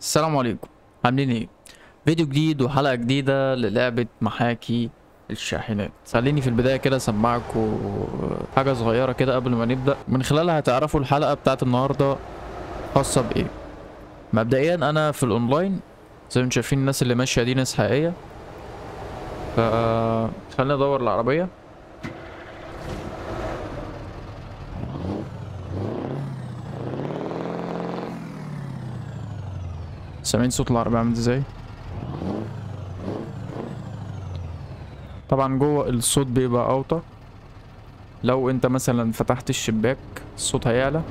السلام عليكم عاملين ايه فيديو جديد وحلقة جديدة للعبة محاكي الشاحنات خليني في البداية كده اسمعكم حاجة صغيرة كده قبل ما نبدأ من خلالها هتعرفوا الحلقة بتاعت النهاردة خاصة بايه مبدئيا انا في الاونلاين زي ما انتم شايفين الناس اللي ماشية دي ناس حقيقية ف خلينا ندور العربية سامعين صوت العربية عامل ازاي طبعا جوه الصوت بيبقى اوطى لو انت مثلا فتحت الشباك الصوت هيعلى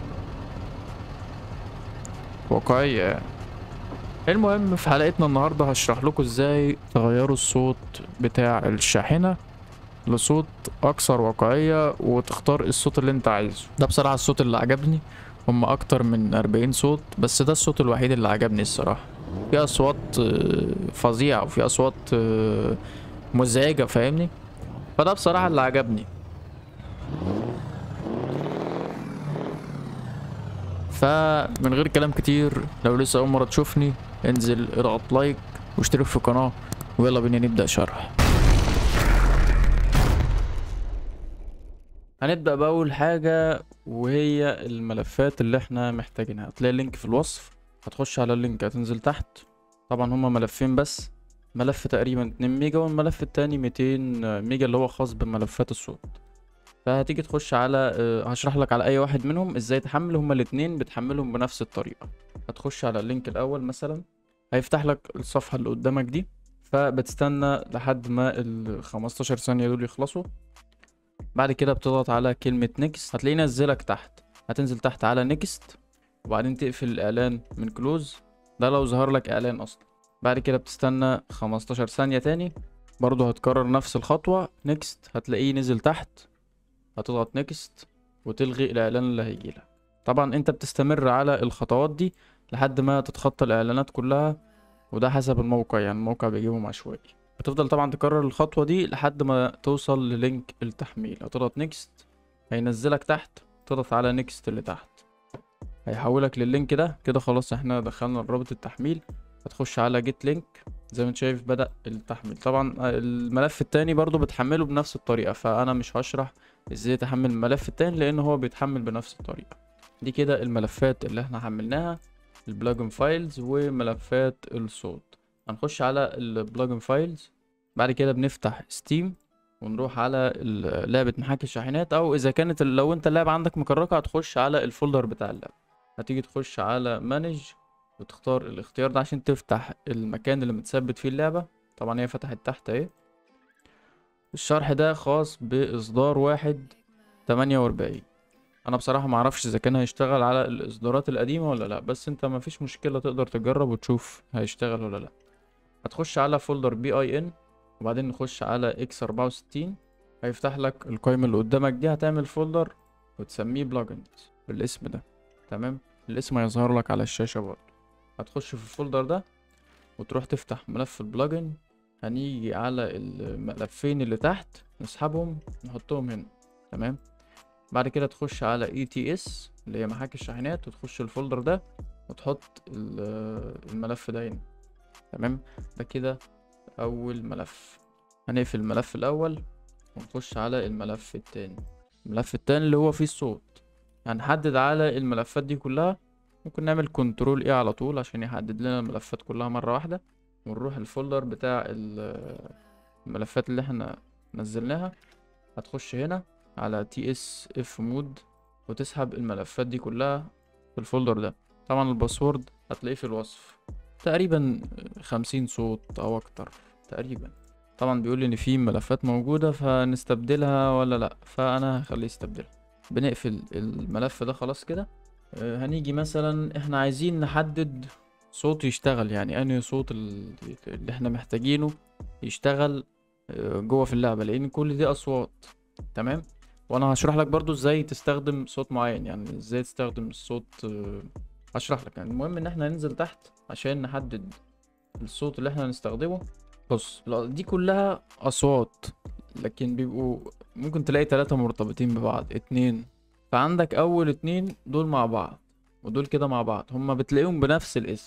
واقعية يعني المهم في حلقتنا النهاردة هشرح لكم ازاي تغيروا الصوت بتاع الشاحنة لصوت اكثر واقعية وتختار الصوت اللي انت عايزه ده بصراحة الصوت اللي عجبني هم اكتر من 40 صوت بس ده الصوت الوحيد اللي عجبني الصراحة في اصوات آه، فظيعة وفي اصوات آه، مزعجة فاهمني فده بصراحة اللي عجبني فمن غير كلام كتير لو لسه اول مرة تشوفني انزل اضغط لايك واشترك في القناة ويلا بينا نبدأ شرح هنبدأ بأول حاجة وهي الملفات اللي احنا محتاجينها هتلاقي اللينك في الوصف هتخش على اللينك هتنزل تحت طبعا هما ملفين بس ملف تقريبا 2 ميجا والملف التاني 200 ميجا اللي هو خاص بملفات الصوت فهتيجي تخش على اه، هشرح لك على اي واحد منهم ازاي تحمل هما الاتنين بتحملهم بنفس الطريقة هتخش على اللينك الاول مثلا هيفتح لك الصفحة اللي قدامك دي فبتستنى لحد ما ال 15 ثانية دول يخلصوا بعد كده بتضغط على كلمة نيكست هتلاقيه نزلك تحت هتنزل تحت على نيكست وبعدين تقفل الإعلان من كلوز ده لو ظهر لك إعلان أصلا بعد كده بتستنى 15 ثانية تاني برضه هتكرر نفس الخطوة نيكست هتلاقيه نزل تحت هتضغط نيكست وتلغي الإعلان اللي هيجيلك طبعا انت بتستمر على الخطوات دي لحد ما تتخطى الإعلانات كلها وده حسب الموقع يعني الموقع بيجيبهم عشوائي هتفضل طبعا تكرر الخطوة دي لحد ما توصل للينك التحميل هتضغط نيكست هينزلك تحت تضغط على نيكست اللي تحت هيحولك لللينك ده كده خلاص احنا دخلنا رابط التحميل هتخش على جيت لينك زي ما انت شايف بدأ التحميل طبعا الملف التاني برضو بتحمله بنفس الطريقة فانا مش هشرح ازاي تحمل الملف التاني لان هو بيتحمل بنفس الطريقة دي كده الملفات اللي احنا حملناها البلاجن فايلز وملفات الصوت هنخش على البلاجن فايلز بعد كده بنفتح ستيم ونروح على ال- لعبة محاكي الشاحنات او اذا كانت ال- لو انت اللعبة عندك مكركة هتخش على الفولدر بتاع اللعبة هتيجي تخش على مانج وتختار الاختيار ده عشان تفتح المكان اللي متثبت فيه اللعبة طبعا هي فتحت تحت اهي الشرح ده خاص باصدار واحد تمانية واربعين انا بصراحة معرفش اذا كان هيشتغل على الاصدارات القديمة ولا لا بس انت مفيش مشكلة تقدر تجرب وتشوف هيشتغل ولا لا هتخش على فولدر بي اي ان وبعدين نخش على اكس 64 هيفتح لك القائمة اللي قدامك دي هتعمل فولدر وتسميه بلجنز بالاسم ده تمام الاسم هيظهر لك على الشاشة برضه هتخش في الفولدر ده وتروح تفتح ملف البلجن هنيجي على الملفين اللي تحت نسحبهم نحطهم هنا تمام بعد كده تخش على اي تي اس اللي هي محاكي الشاحنات وتخش الفولدر ده وتحط ال- الملف ده هنا تمام ده كده اول ملف هنقفل الملف الاول ونخش على الملف التاني الملف التاني اللي هو فيه الصوت هنحدد على الملفات دي كلها ممكن نعمل كنترول ايه على طول عشان يحدد لنا الملفات كلها مرة واحدة ونروح الفولدر بتاع ال- الملفات اللي احنا نزلناها هتخش هنا على تي اس اف مود وتسحب الملفات دي كلها في الفولدر ده طبعا الباسورد هتلاقيه في الوصف تقريبا خمسين صوت او اكتر تقريبا طبعا بيقول لي ان في ملفات موجودة فنستبدلها ولا لا فانا هخليه يستبدلها بنقفل الملف ده خلاص كده آه، هنيجي مثلا احنا عايزين نحدد صوت يشتغل يعني انهي صوت ال- اللي احنا محتاجينه يشتغل آه، جوه في اللعبة لان كل دي اصوات تمام وانا هشرح لك برضو ازاي تستخدم صوت معين يعني ازاي تستخدم الصوت آه، هشرح لك يعني المهم ان احنا ننزل تحت عشان نحدد الصوت اللي احنا هنستخدمه بص لا، دي كلها اصوات لكن بيبقوا ممكن تلاقي ثلاثة مرتبطين ببعض اتنين فعندك اول اتنين دول مع بعض ودول كده مع بعض هما بتلاقيهم بنفس الاسم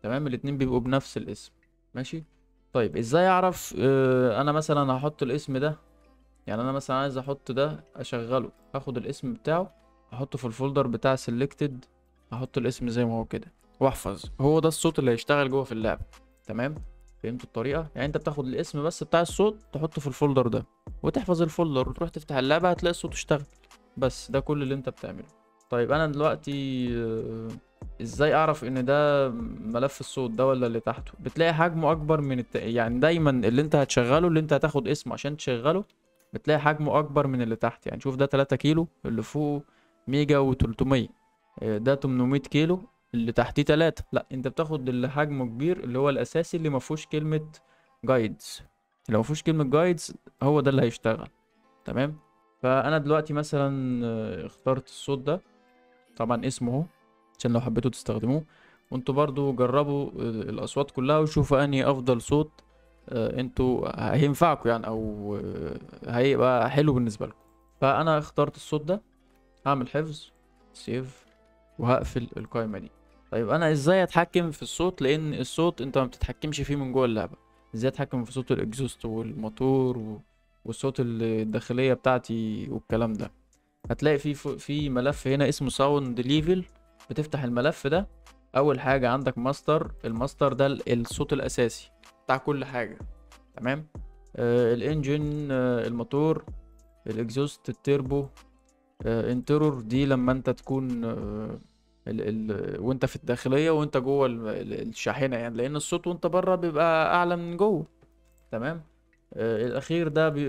تمام الاتنين بيبقوا بنفس الاسم ماشي طيب ازاي اعرف اه انا مثلا هحط الاسم ده يعني انا مثلا عايز احط ده اشغله اخد الاسم بتاعه احطه في الفولدر بتاع selected احط الاسم زي ما هو كده واحفظ هو ده الصوت اللي هيشتغل جوه في اللعبة تمام فهمت الطريقة يعني انت بتاخد الاسم بس بتاع الصوت تحطه في الفولدر ده وتحفظ الفولدر وتروح تفتح اللعبة هتلاقي الصوت اشتغل بس ده كل اللي انت بتعمله طيب انا دلوقتي آه، ازاي اعرف ان ده ملف الصوت ده ولا اللي تحته بتلاقي حجمه اكبر من الت... يعني دايما اللي انت هتشغله اللي انت هتاخد اسمه عشان تشغله بتلاقي حجمه اكبر من اللي تحت يعني شوف ده 3 كيلو اللي فوقه ميجا و300 ده 800 كيلو اللي تحتيه 3 لا انت بتاخد اللي حجمه كبير اللي هو الاساسي اللي ما فيهوش كلمه جايدز لو ما فيهوش كلمه جايدز هو ده اللي هيشتغل تمام فانا دلوقتي مثلا آه، اخترت الصوت ده طبعا اسمه اهو عشان لو حبيتوا تستخدموه وانتوا برضو جربوا آه، الاصوات كلها وشوفوا انهي افضل صوت آه، انتوا هينفعكم يعني او آه، هيبقى حلو بالنسبه لكم فانا اخترت الصوت ده هعمل حفظ سيف وهقفل القائمه دي طيب انا ازاي اتحكم في الصوت لان الصوت انت ما بتتحكمش فيه من جوه اللعبه ازاي اتحكم في صوت الاكزوست والموتور و... والصوت ال- الداخليه بتاعتي والكلام ده هتلاقي في ف- في ملف هنا اسمه ساوند ليفل بتفتح الملف ده اول حاجه عندك ماستر الماستر ده ال- الصوت الاساسي بتاع كل حاجه تمام آه الانجن آه الموتور الاكزوست التربو آه انترور دي لما انت تكون آه ال ال وانت في الداخليه وانت جوه ال- ال- الشاحنه يعني لان الصوت وانت بره بيبقى اعلى من جوه تمام آه الاخير ده بي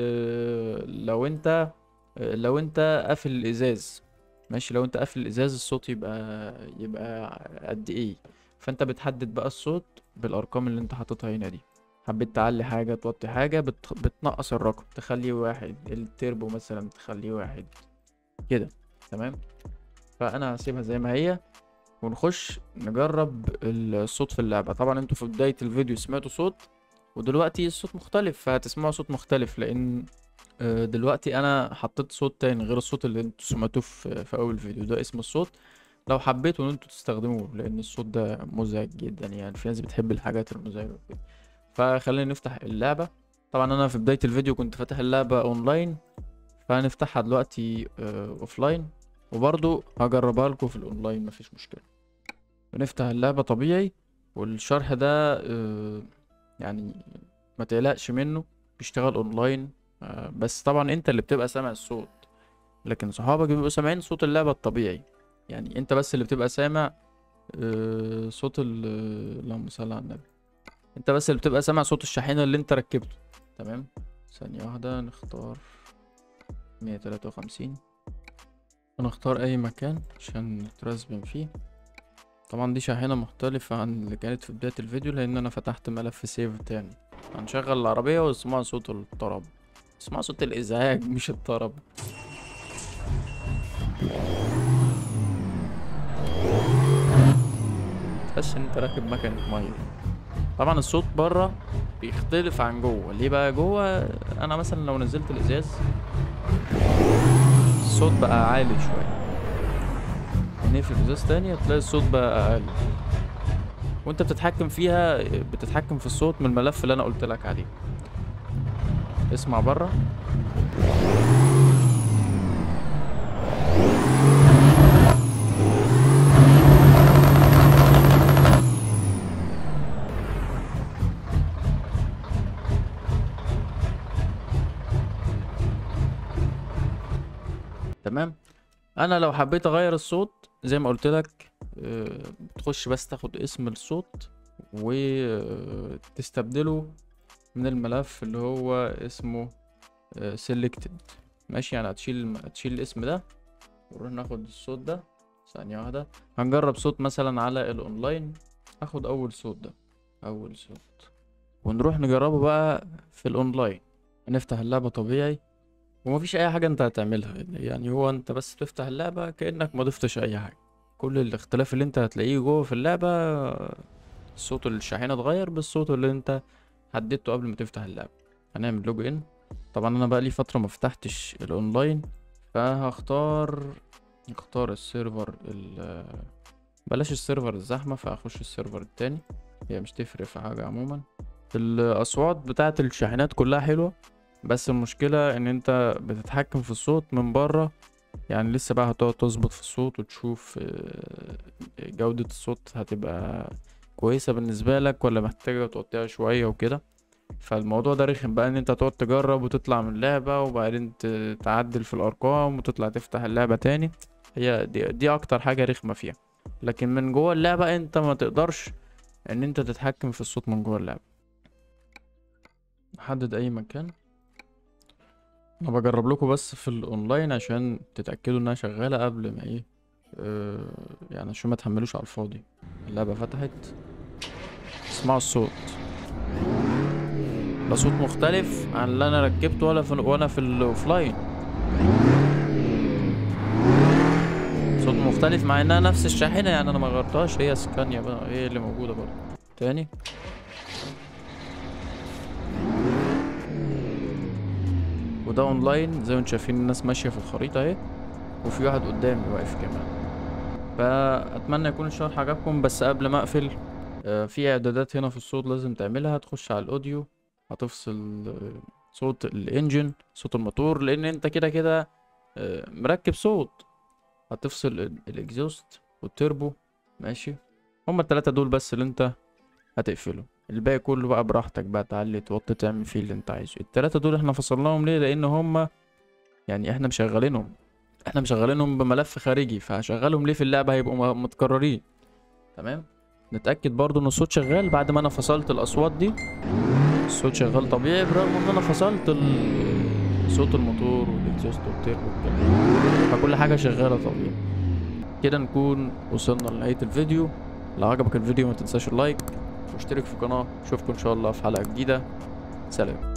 ال- لو انت آه، لو انت قافل الازاز ماشي لو انت قافل الازاز الصوت يبقى يبقى قد ايه فانت بتحدد بقى الصوت بالارقام اللي انت حاططها هنا دي حبيت تعلي حاجه توطي حاجه بت... بتنقص الرقم تخليه واحد التربو مثلا تخليه واحد كده تمام فانا هسيبها زي ما هي ونخش نجرب الصوت في اللعبة طبعا انتوا في بداية الفيديو سمعتوا صوت ودلوقتي الصوت مختلف فهتسمعوا صوت مختلف لان آه، دلوقتي انا حطيت صوت تاني غير الصوت اللي انتوا سمعتوه في, في اول فيديو ده اسم الصوت لو حبيتوا ان انتوا تستخدموه لان الصوت ده مزعج جدا يعني في ناس بتحب الحاجات المزعجة وكده فخلينا نفتح اللعبة طبعا انا في بداية الفيديو كنت فاتح اللعبة اونلاين فهنفتحها دلوقتي اوفلاين وبرضو هجربها لكم في الاونلاين مفيش مشكلة بنفتح اللعبة طبيعي والشرح ده آه، يعني ما تقلقش منه بيشتغل اونلاين آه، بس طبعا انت اللي بتبقى سامع الصوت لكن صحابك بيبقوا سامعين صوت اللعبة الطبيعي يعني انت بس اللي بتبقى سامع آه، صوت ال اللهم صل على النبي انت بس اللي بتبقى سامع صوت الشاحنة اللي انت ركبته تمام ثانية واحدة نختار مية تلاتة وخمسين هنختار اي مكان عشان نترسبن فيه طبعا دي شاحنة مختلفة عن اللي كانت في بداية الفيديو لان انا فتحت ملف سيف تاني هنشغل العربية واسمعوا صوت الطرب اسمعوا صوت الازعاج مش الطرب تحس ان انت راكب مكنة مية طبعا الصوت بره بيختلف عن جوه ليه بقى جوه انا مثلا لو نزلت الازاز الصوت بقى عالي شوية نقفل الازاز تاني هتلاقي الصوت بقى اقل وانت بتتحكم فيها بتتحكم في الصوت من الملف اللي انا قلت لك عليه اسمع بره تمام انا لو حبيت اغير الصوت زي ما قلت لك آه، بتخش بس تاخد اسم الصوت وتستبدله من الملف اللي هو اسمه آه، selected ماشي يعني هتشيل هتشيل الاسم ده ونروح ناخد الصوت ده ثانية واحدة هنجرب صوت مثلا على الاونلاين هاخد اول صوت ده اول صوت ونروح نجربه بقى في الاونلاين هنفتح اللعبة طبيعي ومفيش اي حاجة انت هتعملها يعني هو انت بس تفتح اللعبة كأنك ما ضفتش اي حاجة كل الاختلاف اللي انت هتلاقيه جوه في اللعبة صوت الشاحنة اتغير بالصوت اللي انت حددته قبل ما تفتح اللعبة هنعمل لوج ان طبعا انا بقى لي فترة ما فتحتش الاونلاين فهختار اختار السيرفر ال- بلاش السيرفر الزحمة فهخش السيرفر التاني هي مش تفرق في حاجة عموما الأصوات بتاعة الشاحنات كلها حلوة بس المشكلة ان انت بتتحكم في الصوت من بره يعني لسه بقى هتقعد تظبط في الصوت وتشوف آه، جودة الصوت هتبقى كويسة بالنسبة لك ولا محتاجة توطيها شوية وكده فالموضوع ده رخم بقى ان انت تقعد تجرب وتطلع من اللعبة وبعدين ت- تعدل في الارقام وتطلع تفتح اللعبة تاني هي دي, دي اكتر حاجة رخمة فيها لكن من جوه اللعبة انت ما تقدرش ان انت تتحكم في الصوت من جوه اللعبة نحدد اي مكان انا بجرب لكم بس في الاونلاين عشان تتاكدوا انها شغاله قبل ما ايه آه يعني عشان ما تحملوش على الفاضي اللعبه فتحت اسمعوا الصوت ده صوت مختلف عن اللي انا ركبته ولا في وانا في الاوفلاين صوت مختلف مع انها نفس الشاحنه يعني انا ما غيرتهاش هي سكانيا بقى هي اللي موجوده برضه تاني وده اونلاين زي ما انتم شايفين الناس ماشيه في الخريطه اهي وفي واحد قدامي واقف كمان فاتمنى يكون الشرح عجبكم بس قبل ما اقفل آه، في اعدادات هنا في الصوت لازم تعملها تخش على الاوديو هتفصل آه، صوت الانجن صوت الموتور لان انت كده كده آه، مركب صوت هتفصل ال- الاكزوست والتربو ماشي هما التلاتة دول بس اللي انت هتقفله الباقي كله بقى براحتك بقى تعلي توطي تعمل فيه اللي انت عايزه التلاتة دول احنا فصلناهم ليه لان هما يعني احنا مشغلينهم احنا مشغلينهم بملف خارجي فهشغلهم ليه في اللعبة هيبقوا م- متكررين تمام نتأكد برضو ان الصوت شغال بعد ما انا فصلت الاصوات دي الصوت شغال طبيعي برغم ان انا فصلت ال- صوت الموتور والاكزوست والتيربو والكلام فكل حاجة شغالة طبيعي كده نكون وصلنا لنهاية الفيديو لو عجبك الفيديو ما تنساش اللايك واشترك في القناة اشوفكم ان شاء الله في حلقة جديدة سلام